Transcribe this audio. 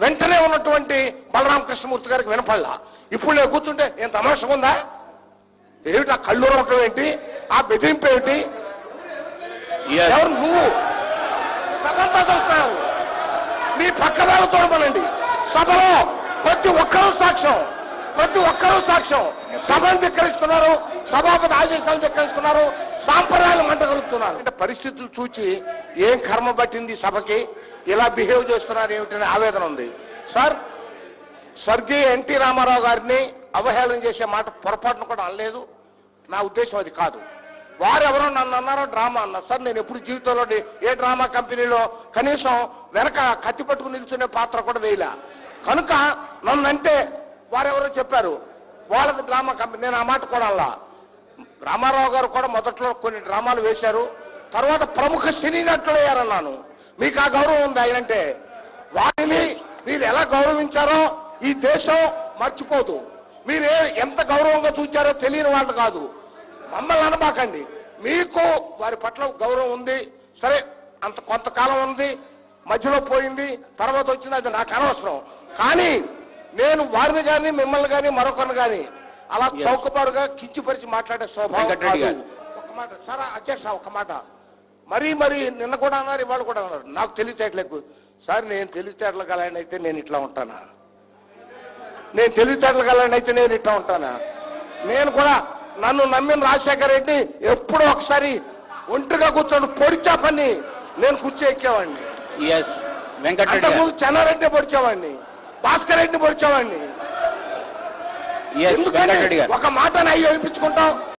వెంటనే ఉన్నటువంటి బలరామ కృష్ణమూర్తి గారికి వినపడలా ఇప్పుడు నేను కూర్చుంటే ఏం తమాషగా ఉందా ఏమిటి ఆ కళ్ళు ఉండటం ఏంటి ఆ బెదిరింపు ఏమిటి Yes. ఎవరు నువ్వు సభంతా చూస్తావు మీ పక్కన చూడమనండి సభలో ప్రతి ఒక్కరూ సాక్ష్యం ప్రతి ఒక్కరూ సాక్ష్యం సభను ధిక్కరిస్తున్నారు సభాపతి ఆదేశాలు ధిక్కరిస్తున్నారు సాంప్రదాయాలు మంటగలుగుతున్నారు అంటే పరిస్థితులు చూచి ఏం కర్మ పట్టింది సభకి ఇలా బిహేవ్ చేస్తున్నారు ఏమిటనే ఆవేదన ఉంది సార్ స్వర్గీయ ఎన్టీ రామారావు గారిని అవహేళన చేసే మాట పొరపాటును కూడా అనలేదు నా ఉద్దేశం అది కాదు వారెవరో నన్ను అన్నారో డ్రామా అన్నారు సార్ నేను ఎప్పుడు జీవితంలో ఏ డ్రామా కంపెనీలో కనీసం వెనక కత్తి పట్టుకుని నిల్చునే పాత్ర కూడా వేయలే కనుక నన్ను అంటే వారెవరో చెప్పారు వాళ్ళది డ్రామా కంపెనీ నేను ఆ మాట కూడా అలా రామారావు గారు కూడా మొదట్లో కొన్ని డ్రామాలు వేశారు తర్వాత ప్రముఖ సినీ నటులు అయ్యారన్నాను మీకు ఆ గౌరవం ఉంది ఆయనంటే వారిని మీరు ఎలా గౌరవించారో ఈ దేశం మర్చిపోదు మీరు ఏ- ఎంత గౌరవంగా చూచారో తెలియని వాళ్ళు కాదు మమ్మల్ని అనబాకండి మీకు వారి పట్ల గౌరవం ఉంది సరే అంత కొంతకాలం ఉంది మధ్యలో పోయింది తర్వాత వచ్చింది అది నాకు అనవసరం కానీ నేను వారిని కానీ మిమ్మల్ని కానీ మరొకరిని కానీ అలా Yes. చౌకబారుగా కించిపరిచి మాట్లాడే స్వభావం వెంకటరెడ్డి కాదు. గారు. ఒక మాట సార్ అధ్యక్ష ఒక మాట మరీ మరి నిన్న కూడా అన్నారు ఇవాళ కూడా అన్నారు నాకు తెలివితేటలకు సార్ నేను తెలివితేటలు గలని అయితే నేను ఇట్లా ఉంటానా నేను తెలివితేటలు గలని అయితే నేను ఇట్లా ఉంటానా నేను కూడా నన్ను నమ్మిన రాజశేఖర రెడ్డి ఎప్పుడో ఒకసారి ఒంటిగా కూర్చొని పొడిచా పని నేను కుర్చీ ఎక్కేవాడిని ఎస్ వెంకటరెడ్డి గారు అంతకుముందు చెన్నారెడ్డి పొడిచేవాడిని భాస్కర్ రెడ్డి పొడిచేవాడిని ఎస్ ఎందుకని వెంకటరెడ్డి గారు ఒక మాట అయ్యి వేయించుకుంటాం